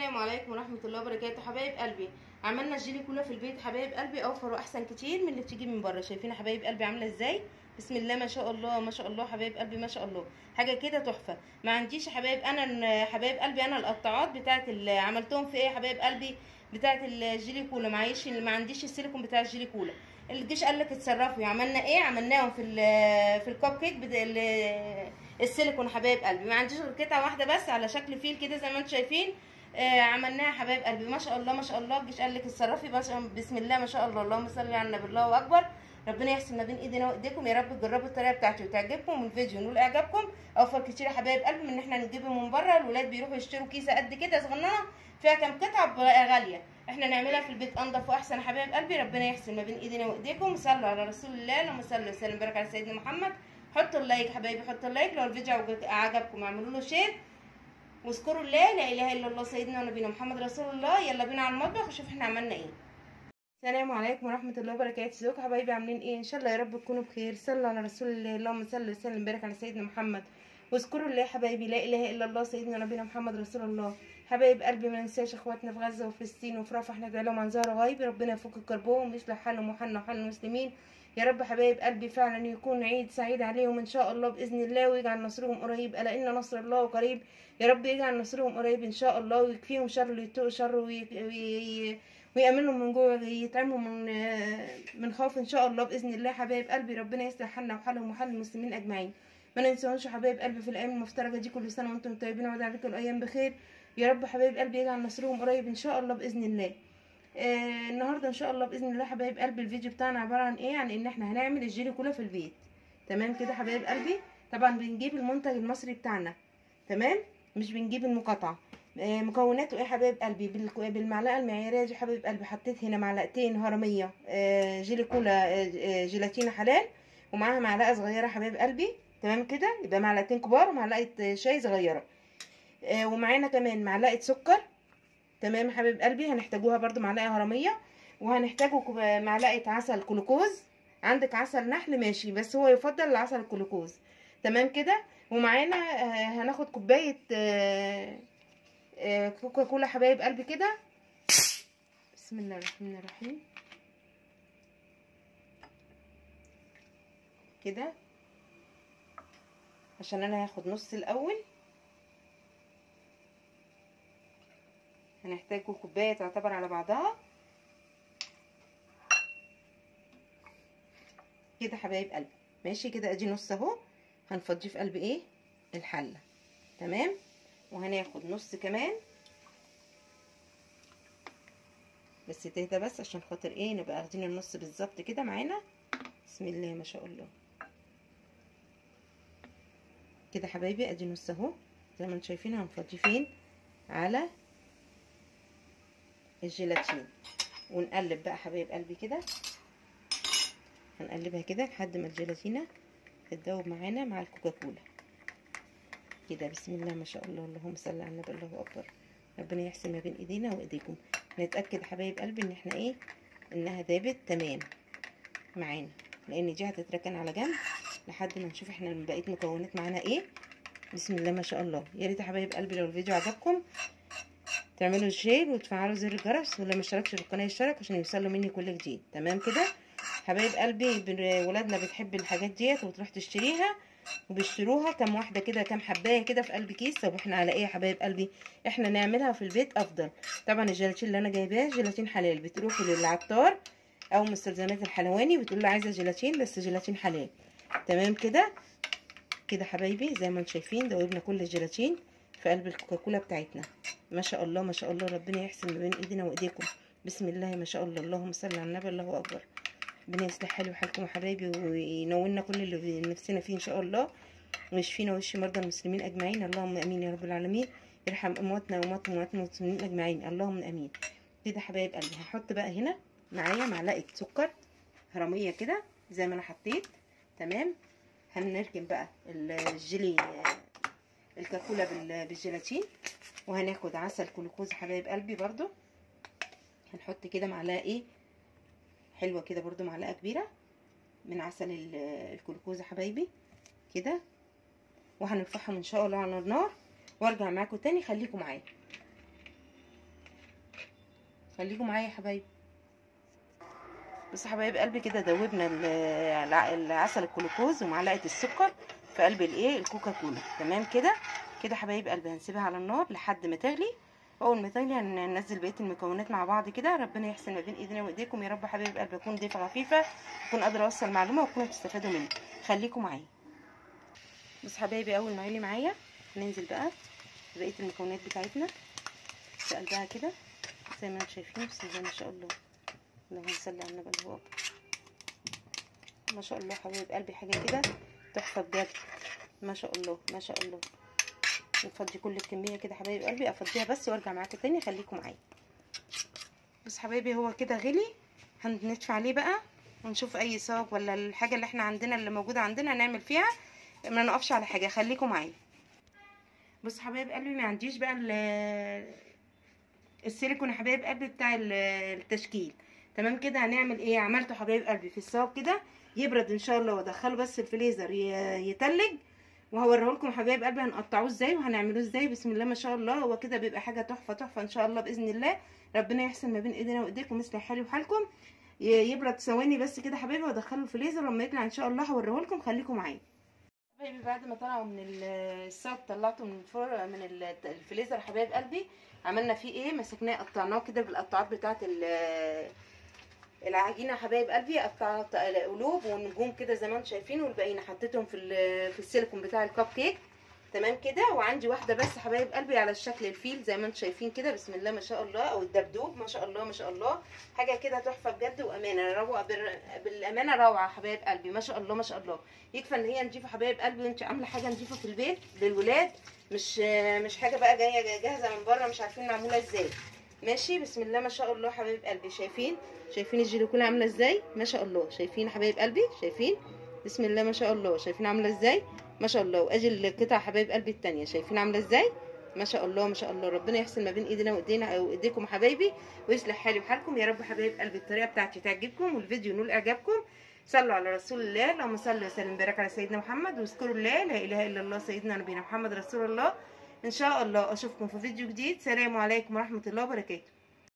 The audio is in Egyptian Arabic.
السلام عليكم ورحمة الله وبركاته حبايب قلبي عملنا الجيلي كله في البيت حبايب قلبي اوفر واحسن كتير من اللي بتيجي من بره شايفين يا حبايب قلبي عامله ازاي بسم الله ما شاء الله ما شاء الله حبايب قلبي ما شاء الله حاجه كده تحفه ما عنديش يا حبايب انا ال- حبايب قلبي انا القطاعات بتاعت اللي عملتهم في ايه يا حبايب قلبي بتاعت الجيلي كولا معيش ما عنديش السيليكون بتاع الجيلي كولا الجيش قال لك اتصرفوا عملنا ايه عملناهم في ال- في الكب كيك بتا- ال- السيليكون حبايب قلبي ما عنديش غير قطعه واحده بس على شكل فيل كده زي ما انتم شايفين آه عملناها يا حبايب قلبي ما شاء الله ما شاء الله الجيش قال لك اتصرفي ما شاء بسم الله ما شاء الله اللهم صل على النبي الله اكبر ربنا يحسن ما بين ايدينا وايديكم يا رب تجربوا الطريقه بتاعتي وتعجبكم والفيديو نقول اعجابكم اوفر كتير يا حبايب قلبي من ان احنا نجيبه من بره الولاد بيروحوا يشتروا كيسه قد كده صغننه فيها كام قطعه غاليه احنا نعملها في البيت انضف واحسن يا حبايب قلبي ربنا يحسن ما بين ايدينا وايديكم صلوا على رسول الله اللهم صل وسلم وبارك على سيدنا محمد حطوا اللايك يا حبايبي حطوا اللايك لو الفيديو عجبكم اعملوا له شير واذكروا الله لا اله الا الله سيدنا ونبينا محمد رسول الله يلا بينا على المطبخ وشوف احنا عملنا ايه السلام عليكم ورحمه الله وبركاته ازيكم حبايبي عاملين ايه ان شاء الله يا رب تكونوا بخير صلوا على رسول الله اللهم صل وسلم وبارك على سيدنا محمد واذكروا الله يا حبايبي لا اله الا الله سيدنا ونبينا محمد رسول الله حبايب قلبي ما ننساش اخواتنا في غزه وفلسطين وفي رفح ندعي لهم عن ظهر غايب ربنا يفك كربهم ويصلح حالهم وحالنا وحال المسلمين يا رب حبايب قلبي فعلا يكون عيد سعيد عليهم ان شاء الله باذن الله ويجعل نصرهم قريب الا ان نصر الله قريب يا رب يجعل نصرهم قريب ان شاء الله ويكفيهم شر اللي يتقوا شر وي... وي... ويأمنهم من جوه ويتعموا من من خوف ان شاء الله باذن الله حبايب قلبي ربنا يصلح حالنا وحالهم وحال المسلمين اجمعين ما ننساهمش حبايب قلبي في الايام المفترجه دي كل سنه وانتم طيبين وعد عليكم الايام بخير يا رب حبايب قلبي يجعل نصرهم قريب ان شاء الله باذن الله آه النهارده ان شاء الله باذن الله حبايب قلبي الفيديو بتاعنا عباره عن ايه عن ان احنا هنعمل الجيلي كله في البيت تمام كده حبايب قلبي طبعا بنجيب المنتج المصري بتاعنا تمام مش بنجيب المقاطعه آه مكوناته ايه حبايب قلبي بالمعلقه المعياريه دي حبايب قلبي حطيت هنا معلقتين هرميه آه جيلي كولا آه جيلاتينا حلال ومعاها معلقه صغيره حبايب قلبي تمام كده يبقى معلقتين كبار ومعلقه شاي صغيره آه ومعانا كمان معلقه سكر تمام يا حبيب قلبي هنحتاجوها برده معلقه هرميه وهنحتاجوا معلقه عسل جلوكوز عندك عسل نحل ماشي بس هو يفضل العسل الجلوكوز تمام كده ومعانا آه هناخد كوبايه آه كوكا كولا حبايب قلبي كده بسم الله الرحمن الرحيم كده عشان انا هاخد نص الاول هنحتاج كوبايه تعتبر على بعضها كده حبايب قلبي ماشي كده ادي نص اهو هنفضيه في قلب ايه الحله تمام وهناخد نص كمان بس تهدى بس عشان خاطر ايه نبقى واخدين النص بالظبط كده معانا بسم الله ما شاء الله كده حبايبي ادي نص اهو زي ما انتم شايفين هنفضيه فين على الجيلاتين ونقلب بقى حبايب قلبي كده هنقلبها كده لحد ما الجيلاتينه تتذوب معانا مع الكوكاكولا كده بسم الله ما شاء الله اللهم صل على النبي الله اكبر ربنا يحسن ما بين ايدينا وايديكم نتاكد حبايب قلبي ان احنا ايه انها ذابت تمام معانا لان دي هتتركن على جنب لحد ما نشوف احنا بقيه مكونات معانا ايه بسم الله ما شاء الله يا ريت يا حبايب قلبي لو الفيديو عجبكم تعملوا شير وتفعلوا زر الجرس واللي ما اشتركش في القناه يشترك عشان يوصله مني كل جديد تمام كده حبايب قلبي ولادنا بتحب الحاجات ديت وتروح تشتريها وبيشتروها كام واحده كده كام حبايه كده في قلب كيس طب احنا على ايه يا حبايب قلبي احنا نعملها في البيت افضل طبعا الجيلاتين اللي انا جايباه جيلاتين حلال بتروحي للعطار او مستلزمات الحلواني بتقول له عايزه جيلاتين بس جيلاتين حلال تمام كده كده حبايبي زي ما انتم شايفين دوبنا كل الجيلاتين في قلب الكوكاكولا بتاعتنا ما شاء الله ما شاء الله ربنا يحسن ما بين ايدينا وايديكم بسم الله ما شاء الله اللهم صل على النبي الله اكبر ربنا يصلح حالي وحالكم يا حبايبي وينولنا كل اللي نفسنا فيه ان شاء الله ويشفينا ويشفي مرضى المسلمين اجمعين اللهم امين يا رب العالمين يرحم امواتنا واموات اموات المسلمين اجمعين اللهم امين كده حبايب قلبي هحط بقى هنا معايا معلقه سكر هرميه كده زي ما انا حطيت تمام هنركن بقى الجيلي الكاكولا بالجيلاتين وهناخد عسل جلوكوز حبايب قلبي برضو هنحط كده معلقه ايه حلوه كده برضو معلقه كبيره من عسل الجلوكوز يا حبايبي كده وهنرفعهم ان شاء الله على النار وارجع معاكم تاني خليكم معايا خليكم معايا يا حبايبي بصوا حبايب قلبي كده دوبنا ال- الع- العسل الجلوكوز ومعلقه السكر في قلب الايه الكوكا كولا تمام كده كده حبايب قلبي هنسيبها على النار لحد ما تغلي اول ما تغلي هننزل بقيه المكونات مع بعض كده ربنا يحسن ما بين ايدينا وايديكم يا رب حبايب قلبي اكون ضيفه خفيفه اكون قادره اوصل معلومه وتكونوا بتستفادوا مني خليكم معايا بص حبايبي اول ما يغلي معايا ننزل بقى بقيه المكونات بتاعتنا في قلبها كده زي ما انتم شايفين بسم الله ما شاء الله اللهم صل على النبي الهو ما شاء الله حبايب قلبي حاجه كده تحفه بجد ما شاء الله ما شاء الله نفضي كل الكميه كده حبايب قلبي افضيها بس وارجع معاكم تاني خليكم معايا بس حبايبي هو كده غلي هندفع عليه بقى ونشوف اي صاج ولا الحاجه اللي احنا عندنا اللي موجوده عندنا نعمل فيها ما نقفش على حاجه خليكم معايا بص حبايب قلبي ما عنديش بقى ال- السيليكون يا حبايب قلبي بتاع ال- التشكيل تمام كده هنعمل ايه عملته حبايب قلبي في الصاج كده يبرد ان شاء الله وادخله بس الفريزر ي- يتلج وهوريه لكم حبايب قلبي هنقطعوه ازاي وهنعملوه ازاي بسم الله ما شاء الله هو كده بيبقى حاجه تحفه تحفه ان شاء الله باذن الله ربنا يحسن ما بين ايدينا وايديكم مثل حالي وحالكم ي- يبرد ثواني بس كده حبايبي وادخله الفريزر لما يطلع ان شاء الله هوريه لكم خليكم معايا حبايبي بعد ما طلعوا من ال- الصاج طلعته من الفر من ال- الفريزر حبايب قلبي عملنا فيه ايه مسكناه قطعناه كده بالقطعات بتاعه ال- العجينه حبايب قلبي قطعت قلوب ونجوم كده زي ما انتم شايفين والباقيين حطيتهم في ال- في السيليكون بتاع الكب كيك تمام كده وعندي واحده بس حبايب قلبي على الشكل الفيل زي ما انتم شايفين كده بسم الله ما شاء الله او الدبدوب ما شاء الله ما شاء الله حاجه كده تحفه بجد وامانه روعه بال- بالامانه روعه حبايب قلبي ما شاء الله ما شاء الله يكفى ان هي نضيفه حبايب قلبي وانت عامله حاجه نضيفه في البيت للولاد مش مش حاجه بقى جايه جاهزه من بره مش عارفين معموله ازاي ماشي بسم الله ما شاء الله حبايب قلبي شايفين شايفين الجيلوكولا عامله ازاي ما شاء الله شايفين حبايب قلبي شايفين بسم الله ما شاء الله شايفين عامله ازاي ما شاء الله واجي القطع حبايب قلبي التانية شايفين عامله ازاي ما شاء الله ما شاء الله ربنا يحسن ما بين ايدينا وايدينا وايديكم حبايبي ويصلح حالي وحالكم يا رب حبايب قلبي الطريقه بتاعتي تعجبكم والفيديو ينول اعجابكم صلوا على رسول الله اللهم صل وسلم وبارك على سيدنا محمد واذكروا الله لا اله الا الله سيدنا نبينا محمد رسول الله ان شاء الله اشوفكم في فيديو جديد سلام عليكم ورحمه الله وبركاته